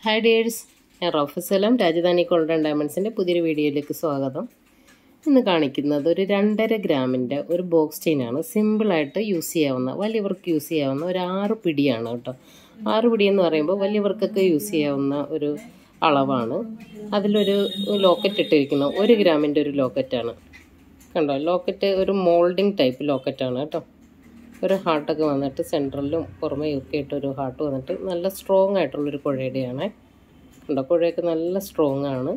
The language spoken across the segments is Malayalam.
ഹായ് ഡിയേഴ്സ് ഞാൻ റോഫസലം രാജധാനി ഗോൾഡൻ ഡയമണ്ട്സിൻ്റെ പുതിയൊരു വീഡിയോയിലേക്ക് സ്വാഗതം ഇന്ന് കാണിക്കുന്നത് ഒരു രണ്ടര ഗ്രാമിൻ്റെ ഒരു ബോക്സ് ചെയിനാണ് സിമ്പിളായിട്ട് യൂസ് ചെയ്യാവുന്ന വലിയവർക്ക് യൂസ് ചെയ്യാവുന്ന ഒരു ആറ് പിടിയാണ് കേട്ടോ ആറ് പിടി എന്ന് പറയുമ്പോൾ വലിയവർക്കൊക്കെ യൂസ് ചെയ്യാവുന്ന ഒരു അളവാണ് അതിലൊരു ലോക്കറ്റ് ഇട്ടിരിക്കുന്ന ഒരു ഗ്രാമിൻ്റെ ഒരു ലോക്കറ്റാണ് കണ്ടോ ലോക്കറ്റ് ഒരു മോൾഡിങ് ടൈപ്പ് ലോക്കറ്റാണ് കേട്ടോ ഒരു ഹാർട്ടൊക്കെ വന്നിട്ട് സെൻട്രലിലും പുറമേ ഒക്കെ ആയിട്ട് ഒരു ഹാർട്ട് വന്നിട്ട് നല്ല സ്ട്രോങ് ആയിട്ടുള്ളൊരു കുഴയുടെയാണ് കണ്ടോ കുഴയൊക്കെ നല്ല സ്ട്രോങ് ആണ്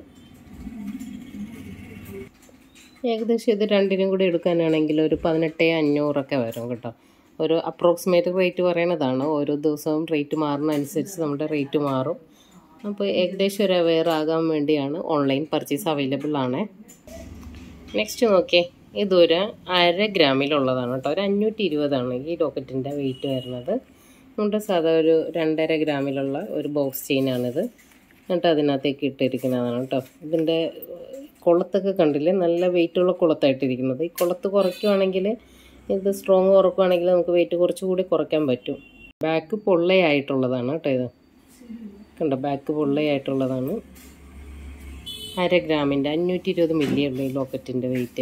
ഏകദേശം ഇത് രണ്ടിനും കൂടി എടുക്കാനാണെങ്കിൽ ഒരു പതിനെട്ട് അഞ്ഞൂറൊക്കെ വരും കേട്ടോ ഒരു അപ്രോക്സിമേറ്റ് റേറ്റ് പറയണതാണ് ഓരോ ദിവസവും റേറ്റ് മാറുന്ന അനുസരിച്ച് നമ്മുടെ റേറ്റ് മാറും അപ്പോൾ ഏകദേശം ഒരു അവെയർ ആകാൻ വേണ്ടിയാണ് ഓൺലൈൻ പർച്ചേസ് അവൈലബിൾ ആണ് നെക്സ്റ്റ് നോക്കിയേ ഇതൊരു അര ഗ്രാമിലുള്ളതാണ് കേട്ടോ ഒരു അഞ്ഞൂറ്റി ഇരുപതാണ് ഈ ലോക്കറ്റിൻ്റെ വെയിറ്റ് വരുന്നത് നമ്മുടെ സാധാ ഒരു രണ്ടര ഗ്രാമിലുള്ള ഒരു ബോക്സ് ചെയിനാണിത് എന്നിട്ട് അതിനകത്തേക്ക് ഇട്ടിരിക്കുന്നതാണ് കേട്ടോ ഇതിൻ്റെ കുളത്തൊക്കെ കണ്ടില്ലേ നല്ല വെയിറ്റുള്ള കുളത്തായിട്ടിരിക്കുന്നത് ഈ കുളത്ത് കുറയ്ക്കുവാണെങ്കിൽ ഇത് സ്ട്രോങ് കുറയ്ക്കുവാണെങ്കിൽ നമുക്ക് വെയിറ്റ് കുറച്ചുകൂടി കുറയ്ക്കാൻ പറ്റും ബാക്ക് പൊള്ളയായിട്ടുള്ളതാണ് കേട്ടോ ഇത് കണ്ടോ ബാക്ക് പൊള്ളയായിട്ടുള്ളതാണ് അര ഗ്രാമിൻ്റെ അഞ്ഞൂറ്റി ഇരുപത് മില്ലിയുള്ള ഈ ലോക്കറ്റിൻ്റെ വെയിറ്റ്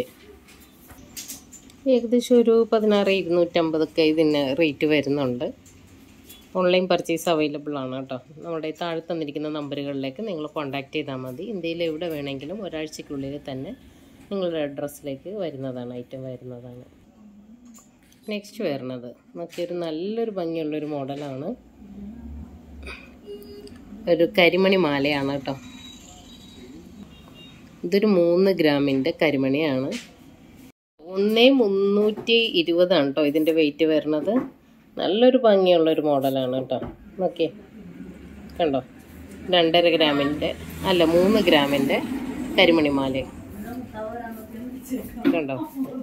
ഏകദേശം ഒരു പതിനാറ് ഇരുന്നൂറ്റമ്പതൊക്കെ ഇതിന് റേറ്റ് വരുന്നുണ്ട് ഓൺലൈൻ പർച്ചേസ് അവൈലബിൾ ആണ് കേട്ടോ നമ്മുടെ താഴെ തന്നിരിക്കുന്ന നമ്പറുകളിലേക്ക് നിങ്ങൾ കോൺടാക്ട് ചെയ്താൽ മതി ഇന്ത്യയിൽ എവിടെ വേണമെങ്കിലും ഒരാഴ്ചയ്ക്കുള്ളിൽ തന്നെ നിങ്ങളുടെ അഡ്രസ്സിലേക്ക് വരുന്നതാണ് ഐറ്റം വരുന്നതാണ് നെക്സ്റ്റ് വരുന്നത് നമുക്കൊരു നല്ലൊരു ഭംഗിയുള്ളൊരു മോഡലാണ് ഒരു കരിമണി മാലയാണ് കേട്ടോ ഇതൊരു മൂന്ന് ഗ്രാമിൻ്റെ കരിമണിയാണ് ഒന്നേ മുന്നൂറ്റി ഇരുപതാണ് കേട്ടോ ഇതിൻ്റെ വെയിറ്റ് വരുന്നത് നല്ലൊരു ഭംഗിയുള്ളൊരു മോഡലാണ് കേട്ടോ നോക്കിയേ കണ്ടോ രണ്ടര ഗ്രാമിൻ്റെ അല്ല മൂന്ന് ഗ്രാമിൻ്റെ കരിമണിമാല കണ്ടോ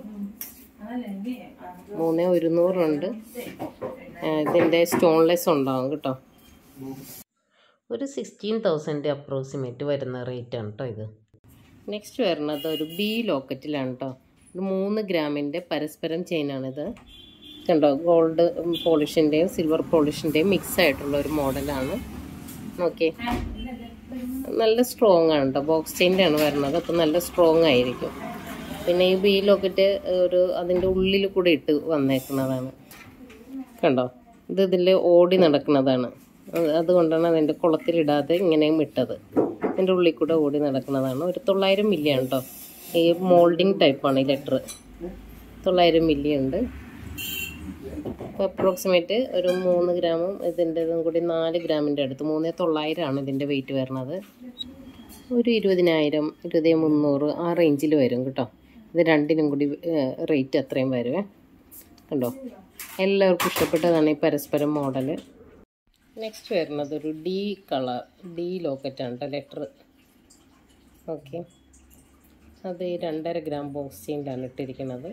മൂന്ന് ഒരുന്നൂറുണ്ട് ഇതിൻ്റെ സ്റ്റോൺലെസ് ഉണ്ടാവും കേട്ടോ ഒരു സിക്സ്റ്റീൻ തൗസൻഡ് അപ്രോക്സിമേറ്റ് വരുന്ന റേറ്റാണ് കേട്ടോ ഇത് നെക്സ്റ്റ് വരുന്നത് ഒരു ബി ലോക്കറ്റിലാണ് കേട്ടോ ഒരു മൂന്ന് ഗ്രാമിൻ്റെ പരസ്പരം ചെയിനാണിത് കണ്ടോ ഗോൾഡ് പോളിഷിൻ്റെയും സിൽവർ പോളിഷിൻ്റെയും മിക്സ് ആയിട്ടുള്ള ഒരു മോഡലാണ് ഓക്കെ നല്ല സ്ട്രോങ് ആണ് കേട്ടോ ബോക്സ് ചെയിൻ്റെ ആണ് വരുന്നത് അപ്പോൾ നല്ല സ്ട്രോങ് ആയിരിക്കും പിന്നെ ഈ ബി ലോക്കറ്റ് ഒരു അതിൻ്റെ ഉള്ളിൽ കൂടെ ഇട്ട് വന്നേക്കുന്നതാണ് കണ്ടോ ഇത് ഇതിൽ ഓടി നടക്കുന്നതാണ് അതുകൊണ്ടാണ് അതിൻ്റെ കുളത്തിലിടാതെ ഇങ്ങനെയും ഇട്ടത് അതിൻ്റെ ഉള്ളിൽ കൂടെ ഓടി നടക്കുന്നതാണ് ഒരു തൊള്ളായിരം മില്ലിയാണ് കേട്ടോ ഈ മോൾഡിങ് ടൈപ്പാണ് ഈ ലെറ്റർ തൊള്ളായിരം മില്ലി ഉണ്ട് അപ്പോൾ അപ്രോക്സിമേറ്റ് ഒരു മൂന്ന് ഗ്രാമും ഇതിൻ്റെതും കൂടി നാല് ഗ്രാമിൻ്റെ അടുത്ത് മൂന്നേ തൊള്ളായിരമാണ് ഇതിൻ്റെ വെയിറ്റ് വരുന്നത് ഒരു ഇരുപതിനായിരം ഇരുപത് മുന്നൂറ് ആ റേഞ്ചിൽ വരും കേട്ടോ ഇത് രണ്ടിനും കൂടി റേറ്റ് അത്രയും വരുവേ കണ്ടോ എല്ലാവർക്കും ഇഷ്ടപ്പെട്ടതാണ് ഈ പരസ്പരം മോഡൽ നെക്സ്റ്റ് വരുന്നത് ഒരു ഡി കളർ ഡി ലോക്കറ്റാണ് കേട്ടോ ലെറ്റർ ഓക്കെ അത് ഈ രണ്ടര ഗ്രാം ബോക്സ് ചെയിനിലാണ് ഇട്ടിരിക്കുന്നത്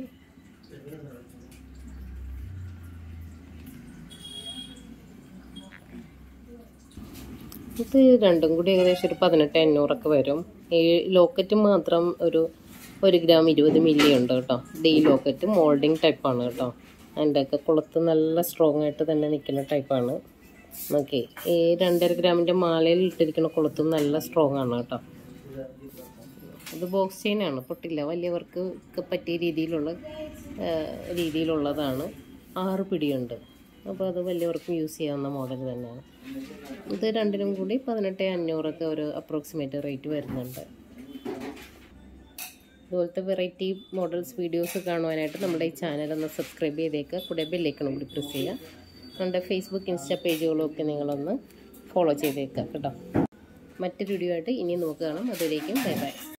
ഇത് രണ്ടും കൂടി ഏകദേശം ഒരു പതിനെട്ട് അഞ്ഞൂറൊക്കെ വരും ഈ ലോക്കറ്റ് മാത്രം ഒരു ഒരു ഗ്രാം ഇരുപത് മില്ലി ഉണ്ട് കേട്ടോ ഡി ലോക്കറ്റ് മോൾഡിങ് ടൈപ്പാണ് കേട്ടോ അതിൻ്റെയൊക്കെ കുളത്ത് നല്ല സ്ട്രോങ് ആയിട്ട് തന്നെ നിൽക്കുന്ന ടൈപ്പാണ് ഓക്കെ ഈ രണ്ടര ഗ്രാമിൻ്റെ മാലയിൽ ഇട്ടിരിക്കുന്ന കുളത്തും നല്ല സ്ട്രോങ് ആണ് കേട്ടോ ഇത് ബോക്സ് ചെയിനാണ് പൊട്ടില്ല വലിയവർക്ക് പറ്റിയ രീതിയിലുള്ള രീതിയിലുള്ളതാണ് ആറ് പിടിയുണ്ട് അപ്പോൾ അത് വലിയവർക്കും യൂസ് ചെയ്യാവുന്ന മോഡൽ തന്നെയാണ് ഇത് രണ്ടിനും കൂടി പതിനെട്ട് അഞ്ഞൂറൊക്കെ ഒരു അപ്രോക്സിമേറ്റ് റേറ്റ് വരുന്നുണ്ട് ഇതുപോലത്തെ വെറൈറ്റി മോഡൽസ് വീഡിയോസ് കാണുവാനായിട്ട് നമ്മുടെ ഈ ചാനൽ ഒന്ന് സബ്സ്ക്രൈബ് ചെയ്തേക്കുക കൂടെ ബെല്ലൈക്കണം കൂടി പ്രസ് ചെയ്യുക നമ്മുടെ ഫേസ്ബുക്ക് ഇൻസ്റ്റാ പേജുകളൊക്കെ നിങ്ങളൊന്ന് ഫോളോ ചെയ്തേക്കുക കേട്ടോ മറ്റൊരു വീഡിയോ ആയിട്ട് ഇനി നമുക്ക് കാണാം അതുവരേക്കും ബൈ ബൈ